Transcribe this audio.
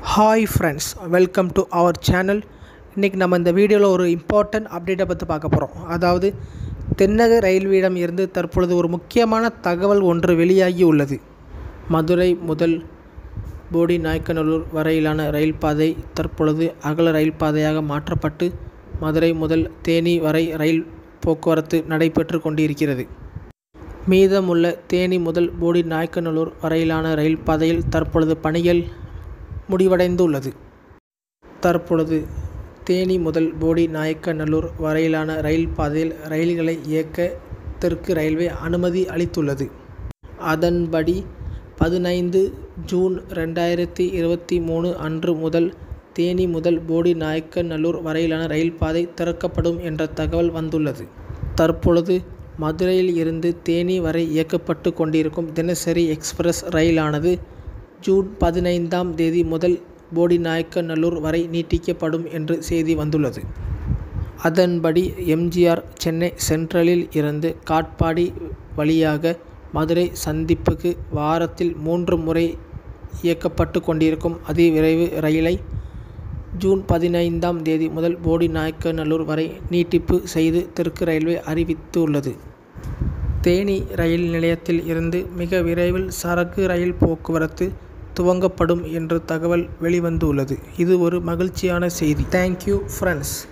hi friends welcome to our channel இன்றைக்கி நம்ம இந்த வீடியோவில் ஒரு இம்பார்ட்டன்ட் அப்டேட்டை பற்றி பார்க்க போகிறோம் அதாவது தென்னக ரயில்வேயிடம் இருந்து தற்பொழுது ஒரு முக்கியமான தகவல் ஒன்று வெளியாகி உள்ளது மதுரை முதல் போடி நாயக்கநல்லூர் வரையிலான ரயில் பாதை தற்பொழுது அகல ரயில் பாதையாக மாற்றப்பட்டு மதுரை முதல் தேனி வரை ரயில் போக்குவரத்து நடைபெற்று கொண்டிருக்கிறது மீதமுள்ள தேனி முதல் போடி நாயக்கநல்லூர் வரையிலான ரயில் பாதையில் தற்பொழுது பணிகள் முடிவடைந்துள்ளது தற்பொழுது தேனி முதல் போடி நாயக்கநல்லூர் வரையிலான ரயில் பாதையில் ரயில்களை இயக்க தெற்கு ரயில்வே அனுமதி அளித்துள்ளது அதன்படி பதினைந்து ஜூன் ரெண்டாயிரத்தி இருபத்தி மூணு அன்று முதல் தேனி முதல் போடி நாயக்கநல்லூர் வரையிலான ரயில் பாதை திறக்கப்படும் என்ற தகவல் வந்துள்ளது தற்பொழுது மதுரையில் இருந்து தேனி வரை இயக்கப்பட்டு கொண்டிருக்கும் தினசரி எக்ஸ்பிரஸ் ரயிலானது ஜூன் பதினைந்தாம் தேதி முதல் போடி நாயக்கநல்லூர் வரை நீட்டிக்கப்படும் என்று செய்தி வந்துள்ளது அதன்படி எம்ஜிஆர் சென்னை சென்ட்ரலில் இருந்து காட்பாடி வழியாக மதுரை சந்திப்புக்கு வாரத்தில் மூன்று முறை இயக்கப்பட்டு கொண்டிருக்கும் அதிவிரைவு ரயிலை ஜூன் பதினைந்தாம் தேதி முதல் போடி நாயக்கநல்லூர் வரை நீட்டிப்பு செய்து தெற்கு ரயில்வே அறிவித்துள்ளது தேனி ரயில் நிலையத்தில் இருந்து மிக விரைவில் சரக்கு ரயில் போக்குவரத்து துவங்கப்படும் என்று தகவல் வெளிவந்துள்ளது இது ஒரு மகிழ்ச்சியான செய்தி தேங்க்யூ ஃப்ரெண்ட்ஸ்